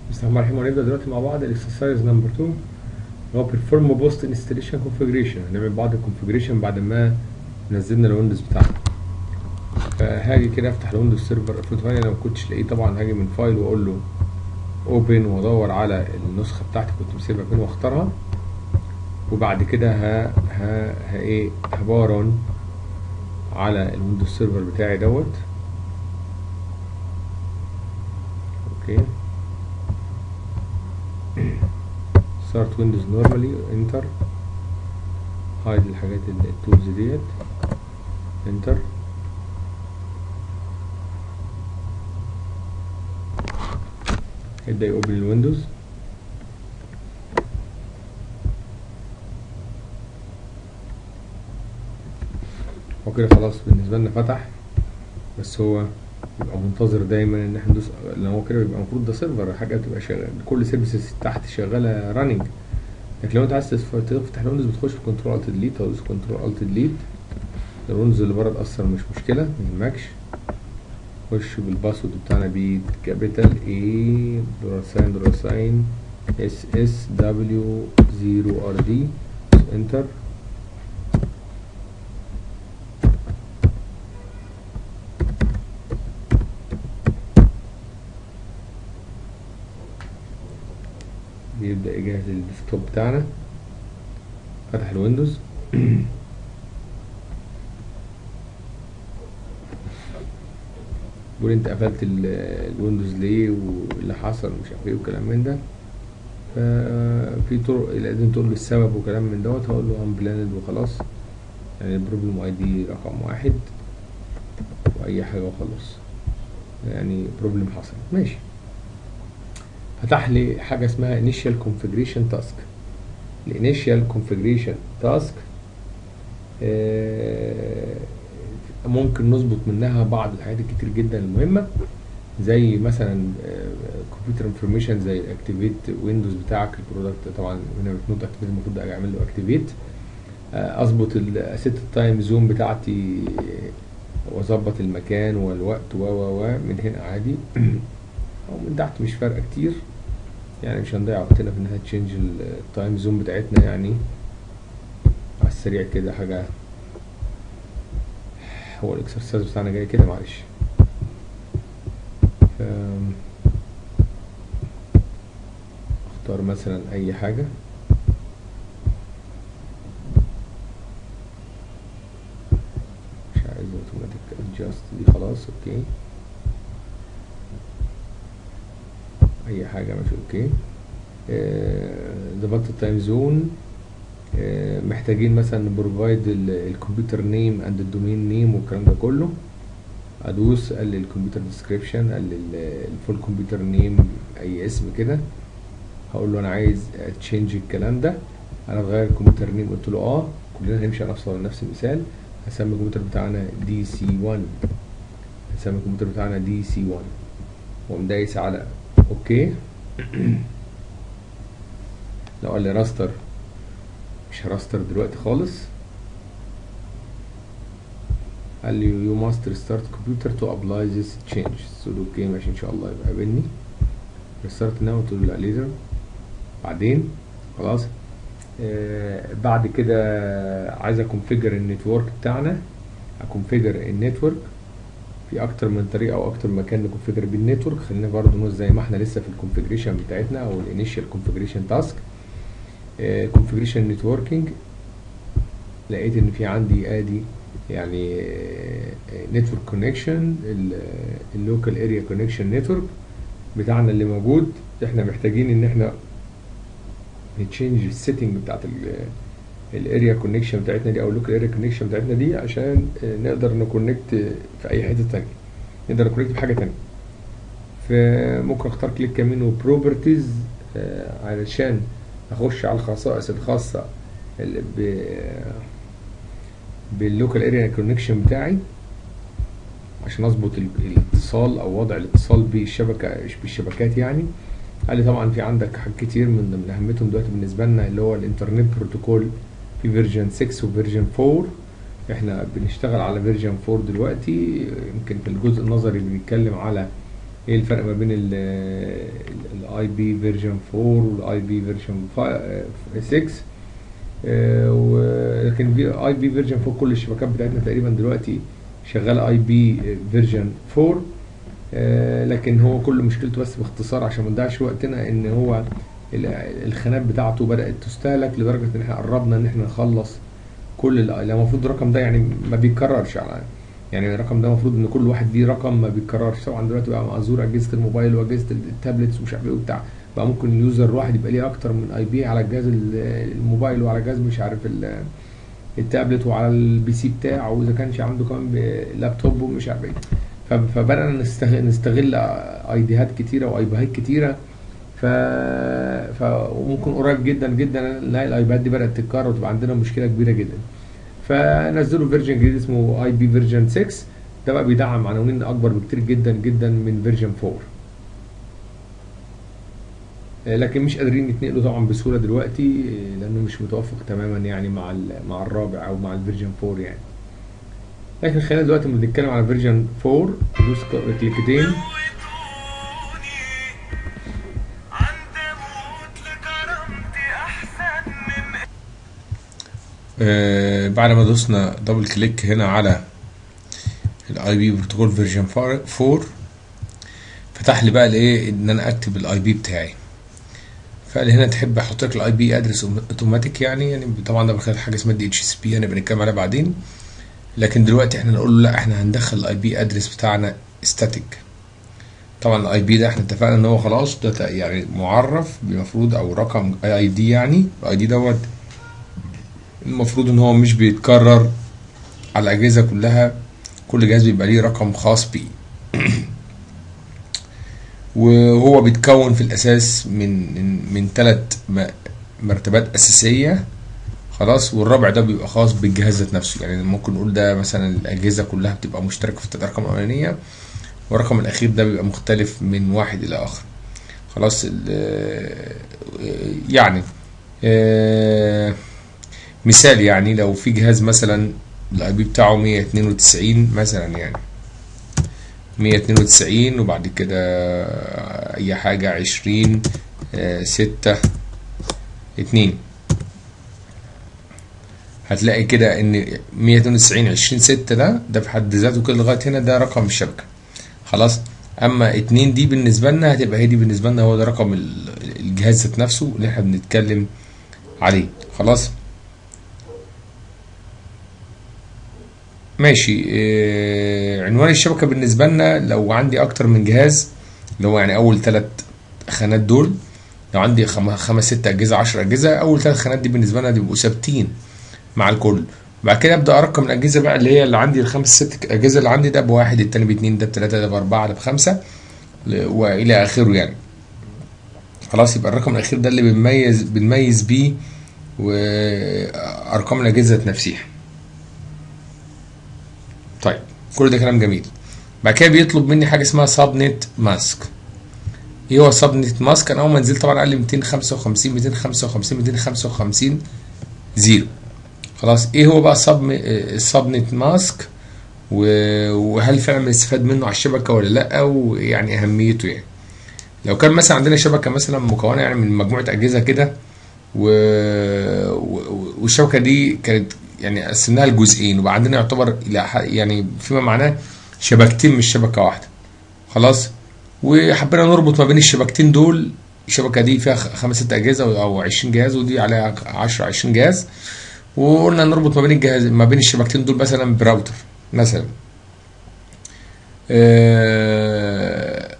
بسم الله الرحمن الرحيم هنبدا دلوقتي مع بعض الاكسرسايز نمبر 2 اللي هو بيرفورم بوست انستليشن كونفجريشن هنعمل بعض الكونفجريشن بعد ما نزلنا الويندوز بتاعنا فهاجي كده افتح الويندوز سيرفر 2008 لو ما كنتش لاقيه طبعا هاجي من فايل واقول له اوبن وادور على النسخه بتاعتي كنت مسيبها فين واختارها وبعد كده ها ها ها ايه هبارن على الويندوز سيرفر بتاعي دوت اوكي start windows normally enter hide الحاجات التولز ديت enter يبدأ يوبن الويندوز هو كده خلاص بالنسبة لنا فتح بس هو يبقى منتظر دايما ان احنا ندوس لان هو كده بيبقى المفروض ده سيرفر حاجه بتبقى شغاله كل سيرفيسز تحت شغاله راننج لكن لو انت عايز تفتح الويندوز بتخش في كنترول الت ديليت او كنترول الت ديليت الويندوز اللي بره اتاثر مش مشكله ما يهمكش خش بالباسورد بتاعنا بي كابيتال اي دولار ساين دولار ساين اس اس دبليو 0 ار دي انتر بيبدأ يجهز الديسكتوب بتاعنا فتح الويندوز بيقول انت قفلت الويندوز ليه واللي حصل ومش عارف ايه وكلام من ده ففي طرق لازم تقول له السبب وكلام من دوت هقول له امبلاند وخلاص يعني البروبلم اي دي رقم واحد واي حاجه وخلاص يعني بروبلم حصل ماشي فتح لي حاجه اسمها initial configuration task الانيشال configuration task ممكن نظبط منها بعض الحاجات الكتير جدا المهمه زي مثلا كمبيوتر انفورميشن زي اكتيفيت ويندوز بتاعك البرودكت طبعا هنا نوت اكتيفيت المفروض اعمل له اكتيفيت اظبط الست التايم زون بتاعتي واظبط المكان والوقت و و من هنا عادي او من تحت مش فارقه كتير يعني مش هنضيع وقتنا في انها تشينج التايم زون بتاعتنا يعني على السريع كده حاجه هو الاكسرسايز بتاعنا جاي كده معلش ف اختار مثلا اي حاجه مش عايز اوتوماتيك ادجاست دي خلاص اوكي اي حاجه ماشي اوكي ظبطت التايم زون محتاجين مثلا نبروفايد الكمبيوتر نيم اند الدومين نيم والكلام ده كله ادوس قال لي الكمبيوتر ديسكريبشن قال لي الفول كمبيوتر نيم اي اسم كده هقول له انا عايز تشينج الكلام ده انا اتغير الكمبيوتر نيم قلت له اه كلنا هنمشي على نفس نفس المثال هسمي الكمبيوتر بتاعنا دي سي 1 هسمي الكمبيوتر بتاعنا دي سي 1 واقوم دايس على اوكي لو قال لي راستر مش هراستر دلوقتي خالص قال لي يو ماست ريستارت كمبيوتر تو ابلاي ذيس تشينج قلت له اوكي ماشي ان شاء الله يبقى قابلني ريستارت ناو قلت له لا ليزر بعدين خلاص آه بعد كده عايز اكونفيجر النتورك بتاعنا اكونفيجر النتورك في اكتر من طريقه او اكتر من مكان نكونفيجر بيه النتورك خلينا برضو نقول زي ما احنا لسه في الكونفيجريشن بتاعتنا او الانيشال كونفيجريشن تاسك كونفيجريشن نتوركينج لقيت ان في عندي ادي يعني نتورك كونكشن اللوكال اريا كونكشن نتورك بتاعنا اللي موجود احنا محتاجين ان احنا نتشينج السيتنج بتاعت الاريا كونكشن بتاعتنا دي او اللوكال اريا كونكشن بتاعتنا دي عشان نقدر نكونكت في اي حته ثانيه نقدر نكونكت في حاجه ثانيه فممكن اختار كليك يمين وبروبرتيز علشان اخش على الخصائص الخاصه ب باللوكال اريا كونكشن بتاعي عشان اظبط الاتصال او وضع الاتصال بالشبكه بالشبكات يعني قال لي طبعا في عندك حاجات كتير من ضمن اهميتهم دلوقتي بالنسبه لنا اللي هو الانترنت بروتوكول في فيرجن 6 وفيرجن 4 احنا بنشتغل على فيرجن 4 دلوقتي يمكن في الجزء النظري بنتكلم على ايه الفرق ما بين الاي بي فيرجن 4 والاي بي فيرجن 6 آه، ولكن في اي بي فيرجن 4 كل الشبكات بتاعتنا تقريبا دلوقتي شغاله اي بي فيرجن 4 آه، لكن هو كل مشكلته بس باختصار عشان ما نضيعش وقتنا ان هو ال- الخانات بتاعته بدات تستهلك لدرجه ان احنا قربنا ان احنا نخلص كل ال- المفروض الرقم ده يعني ما بيتكررش على يعني الرقم ده المفروض ان كل واحد ليه رقم ما بيتكررش طبعا دلوقتي بقى معذور اجهزه الموبايل واجهزه التابلتس ومش عارف ايه وبتاع بقى ممكن اليوزر الواحد يبقى ليه اكتر من اي بي على الجهاز ال- الموبايل وعلى جهاز مش عارف ال- التابلت وعلى البي سي بتاعه واذا كانش عنده كمان ب- لابتوب ومش عارف ايه ف- فبدانا نستغل, نستغل ايديهات كتيره وايباهات كتيره ف... ف وممكن قريب جدا جدا نلاقي الايباد دي بدات تتكرر وتبقى عندنا مشكله كبيره جدا فنزلوا فيرجن جديد اسمه اي بي فيرجن 6 ده بقى بيدعم عناوين اكبر بكتير جدا جدا من فيرجن 4 آه، لكن مش قادرين يتنقلوا طبعا بسهوله دلوقتي آه، لانه مش متوافق تماما يعني مع ال- مع الرابع او مع الفيرجن 4 يعني لكن خلينا دلوقتي لما بنتكلم على فيرجن 4 ندوس ك- كليكتين موتوني عند موت لكرامتي احسن من آه، بعد ما دوسنا دبل كليك هنا على الاي بي بروتوكول فيرجن 4 فتح لي بقى الايه ان انا اكتب الاي بي بتاعي فقال لي هنا تحب احط لك الاي بي ادرس اوتوماتيك يعني يعني طبعا ده من خلال حاجه اسمها دي اتش اس بي انا بنتكلم عليها بعدين لكن دلوقتي احنا نقول له لا احنا هندخل الاي بي ادرس بتاعنا ستاتيك طبعا الاي بي ده احنا اتفقنا ان هو خلاص ده تق- يعني معرف المفروض او رقم اي اي دي يعني الاي دي دوت المفروض ان هو مش بيتكرر على الاجهزه كلها كل جهاز بيبقى ليه رقم خاص بيه وهو بيتكون في الاساس من من, من ثلاث مرتبات اساسيه خلاص والرابع ده بيبقى خاص بالجهاز ذات نفسه يعني ممكن نقول ده مثلا الاجهزه كلها بتبقى مشتركه في الارقام الاولانيه والرقم الاخير ده بيبقى مختلف من واحد الى اخر خلاص ال- يعني آه، مثال يعني لو في جهاز مثلا الاي بي بتاعه 192 مثلا يعني 192 وبعد كده اي حاجة 20 6 2 هتلاقي كده ان 192 20 6 ده ده في حد ذاته كده لغايه هنا ده رقم الشبكه خلاص اما 2 دي بالنسبه لنا هتبقى هي دي بالنسبه لنا هو ده رقم ال- الجهاز ذات نفسه اللي احنا بنتكلم عليه خلاص ماشي آه، عنوان الشبكة بالنسبة لنا لو عندي أكتر من جهاز اللي هو يعني أول ثلاث خانات دول لو عندي خم- خمس ست أجهزة عشر أجهزة أول ثلاث خانات دي بالنسبة لنا بيبقوا ثابتين مع الكل بعد كده أبدأ أرقم الأجهزة بقى اللي هي اللي عندي الخمس ست أجهزة اللي عندي ده بواحد التاني باتنين ده بتلاتة ده بأربعة ده بخمسة ل- وإلى آخره يعني خلاص يبقى الرقم الأخير ده اللي بنميز بنميز بيه وأرقام الأجهزة ذات نفسها طيب كل ده كلام جميل بعد كده بيطلب مني حاجه اسمها سب نت ماسك ايه هو سب نت ماسك انا اول ما نزلت طبعا قال لي 255 255 255 زيرو خلاص ايه هو بقى سب السب نت ماسك و- وهل فعلا بنستفاد منه على الشبكه ولا لا ويعني اهميته يعني لو كان مثلا عندنا شبكه مثلا مكونه يعني من مجموعه اجهزه كده و... و... والشبكه دي كانت يعني قسمناها لجزئين وبقى عندنا يعتبر الى ح- يعني فيما معناه شبكتين مش شبكه واحده خلاص وحبينا نربط ما بين الشبكتين دول الشبكه دي فيها خ- خمس ست اجهزه او 20 جهاز ودي عليها 10 20 جهاز وقلنا نربط ما بين الجهاز ما بين الشبكتين دول مثلا براوتر مثلا آه،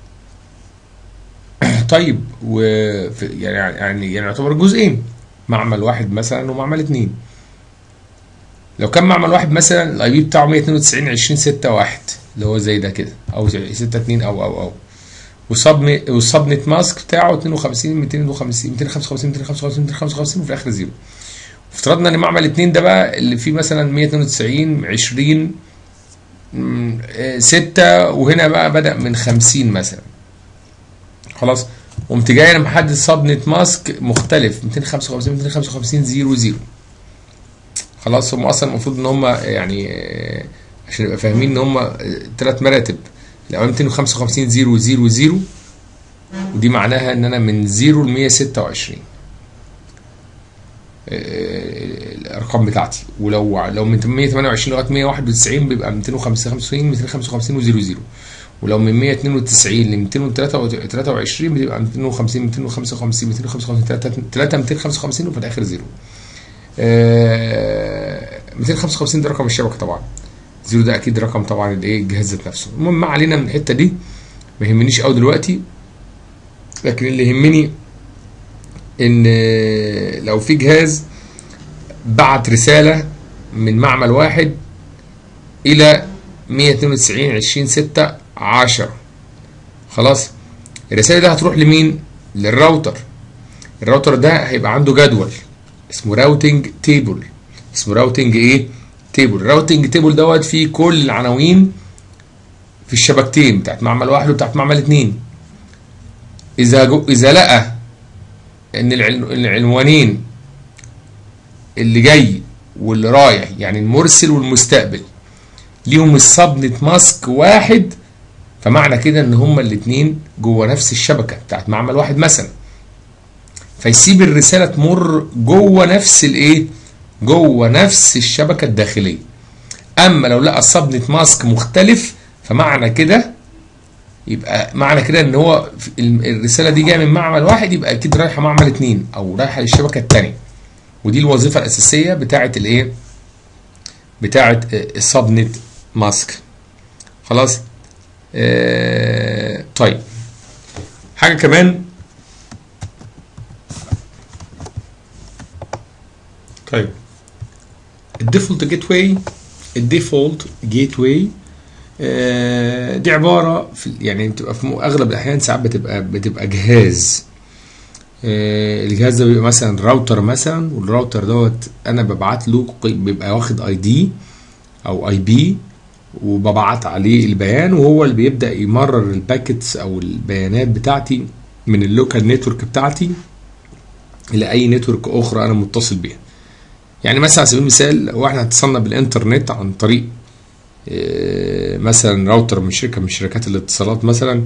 طيب و يعني يعني يعني يعتبر جزئين معمل واحد مثلا ومعمل اتنين لو كان معمل واحد مثلا الاي بي بتاعه 192 20 6 1 اللي هو زي ده كده او 6 2 او او او وسب والسب نت ماسك بتاعه 52 250 255 255 255 وفي الاخر زيرو افترضنا ان معمل اتنين ده بقى اللي فيه مثلا 192 20 مم، آه، ستة وهنا بقى بدأ من 50 مثلا خلاص قمت جاي انا محدد سب نت ماسك مختلف 255 255 0 0 خلاص هم اصلا المفروض ان هم يعني آه، عشان نبقى فاهمين ان هم ثلاث مراتب الاول 255 0 0 0 ودي معناها ان انا من 0 ل 126 آه، الارقام بتاعتي ولو لو من 128 لغايه 191 بيبقى 255 255 و00 ولو من 192 ل 223 بتبقى 250 255 255 3 255 وفي الاخر زيرو آه، 255 ده رقم الشبكه طبعا زيرو ده اكيد رقم طبعا الايه الجهاز ذات نفسه المهم ما علينا من الحته دي ما يهمنيش قوي دلوقتي لكن اللي يهمني ان لو في جهاز بعت رساله من معمل واحد الى 192 20 6 10 خلاص الرساله دي هتروح لمين للراوتر الراوتر ده هيبقى عنده جدول اسمه راوتنج تيبل اسمه راوتنج ايه تيبل الراوتنج تيبل دوت فيه كل العناوين في الشبكتين بتاعت معمل واحد وبتاعت معمل اتنين اذا جو اذا لقى ان العن- العنوانين اللي جاي واللي رايح يعني المرسل والمستقبل ليهم السبنت ماسك واحد فمعنى كده ان هما الاتنين جوه نفس الشبكه بتاعت معمل واحد مثلا فيسيب الرساله تمر جوه نفس الايه جوه نفس الشبكه الداخليه اما لو لقى السبنت ماسك مختلف فمعنى كده يبقى معنى كده ان هو في- ال- الرساله دي جايه من معمل واحد يبقى اكيد رايحه معمل اتنين او رايحه للشبكه الثانيه ودي الوظيفه الاساسيه بتاعه الايه بتاعه السبنت ماسك خلاص آه طيب حاجه كمان طيب الديفولت جيت واي الديفولت جيت واي دي عباره في يعني بتبقى في اغلب الاحيان ساعات بتبقى بتبقى جهاز آه، الجهاز ده بيبقى مثلا راوتر مثلا والراوتر دوت انا ببعت له قي- بيبقى واخد اي دي او اي بي وببعت عليه البيان وهو اللي بيبدا يمرر الباكيتس او البيانات بتاعتي من اللوكال نتورك بتاعتي الى اي نتورك اخرى انا متصل بيها يعني مثلا على سبيل المثال لو احنا اتصلنا بالانترنت عن طريق آه، مثلا راوتر من شركه من شركات الاتصالات مثلا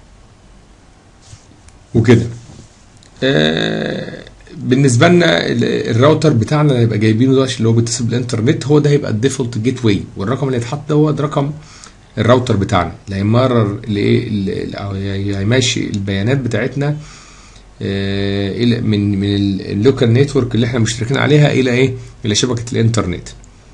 وكده آه، بالنسبه لنا ال- الراوتر بتاعنا اللي هيبقى جايبينه ده اللي هو بيتصل بالانترنت هو ده هيبقى الديفولت جيت واي والرقم اللي هيتحط ده هو ده رقم الراوتر بتاعنا اللي هيمرر الايه ال- او هي- هيمشي البيانات بتاعتنا آه، الى من من ال- اللوكال نتورك اللي احنا مشتركين عليها الى ايه الى شبكه الانترنت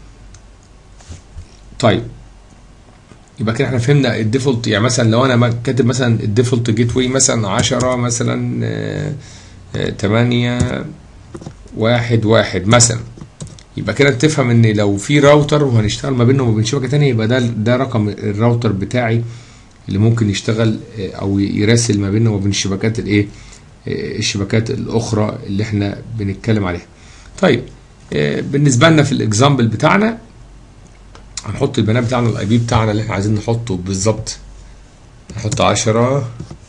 طيب يبقى كده احنا فهمنا الديفولت يعني مثلا لو انا كاتب مثلا الديفولت جيت واي مثلا 10 مثلا آه، آه، 8 واحد واحد مثلا يبقى كده تفهم ان لو في راوتر وهنشتغل ما بينهم وبين شبكه تانية يبقى ده ده رقم الراوتر بتاعي اللي ممكن يشتغل آه، او يراسل ما بيننا وبين الشبكات الايه آه، الشبكات الاخرى اللي احنا بنتكلم عليها طيب آه، بالنسبه لنا في الاكزامبل بتاعنا هنحط البيانات بتاعنا الاي بي بتاعنا اللي احنا عايزين نحطه بالظبط نحط 10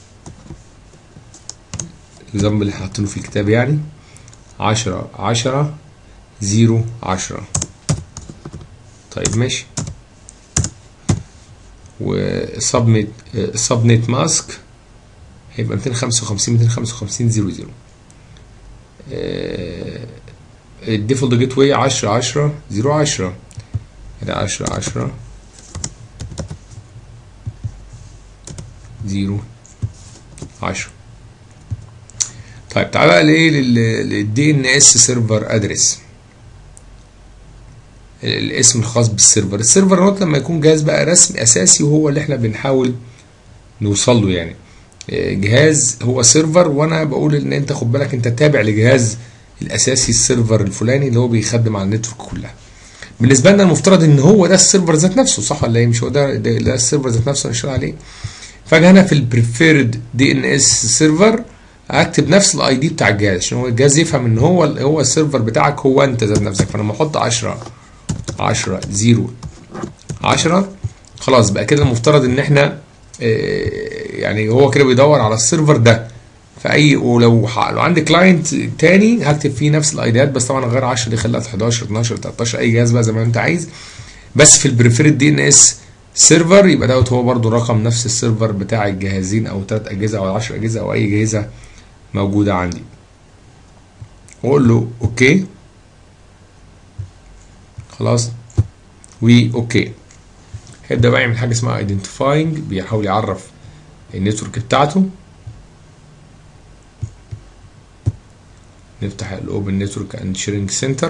الاكزامبل اللي احنا حاطينه في الكتاب يعني 10 10 0 10 طيب ماشي والسبنت السبنت ماسك هيبقى 255 255 0 0 الديفولت جيت واي 10 10 0 10 ادي 10 10 0 10 طيب تعالى بقى لايه للدي ان اس سيرفر ادرس الاسم الخاص بالسيرفر السيرفر دوت لما يكون جهاز بقى رسمي اساسي وهو اللي احنا بنحاول نوصل له يعني آه، جهاز هو سيرفر وانا بقول ان انت خد بالك انت تابع لجهاز الاساسي السيرفر الفلاني اللي هو بيخدم على النتورك كلها بالنسبه لنا المفترض ان هو ده السيرفر ذات نفسه صح ولا ايه مش هو ده ده, ده السيرفر ذات نفسه اللي عليه فاجي هنا في البريفيرد دي ان اس سيرفر اكتب نفس الاي دي بتاع الجهاز عشان هو الجهاز يفهم ان هو هو السيرفر بتاعك هو انت ذات نفسك فلما احط 10 10 0 10 خلاص بقى كده المفترض ان احنا آه، يعني هو كده بيدور على السيرفر ده فاي ولو ح- لو عندي كلاينت تاني هكتب فيه نفس الايديات بس طبعا غير 10 دي خليها 11 12 13 اي جهاز بقى زي ما انت عايز بس في البريفيرد دي ان اس سيرفر يبقى دوت هو برضو رقم نفس السيرفر بتاع الجهازين او ثلاث اجهزه او 10 اجهزه او اي اجهزه موجوده عندي واقول له اوكي خلاص واوكي هيبدا بقى يعمل حاجه اسمها ايدنتيفاينج بيحاول يعرف النتورك بتاعته نفتح الاوبن نتورك اند شيرنج سنتر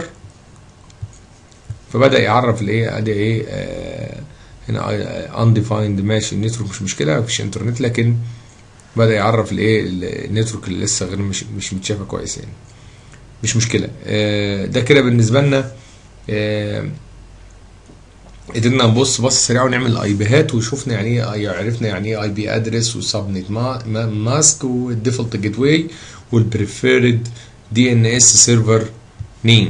فبدا يعرف الايه ادي ايه آه هنا undefined ماشي النتورك مش مشكله مفيش انترنت لكن بدا يعرف الايه النتورك اللي لسه غير مش مش متشافه كويس يعني مش مشكله آه ده كده بالنسبه لنا آه قدرنا نبص بص سريع ونعمل اي بيهات وشفنا يعني ايه عرفنا يعني ايه اي بي ادرس والسبنت ماسك والديفولت جيت واي والبريفيرد دي ان اس سيرفر نيم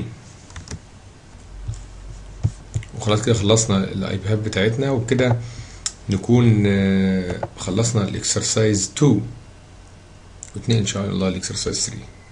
وخلاص كده خلصنا الاي بيهات بتاعتنا وبكده نكون خلصنا الاكسرسايز 2 واثنين ان شاء الله الاكسرسايز 3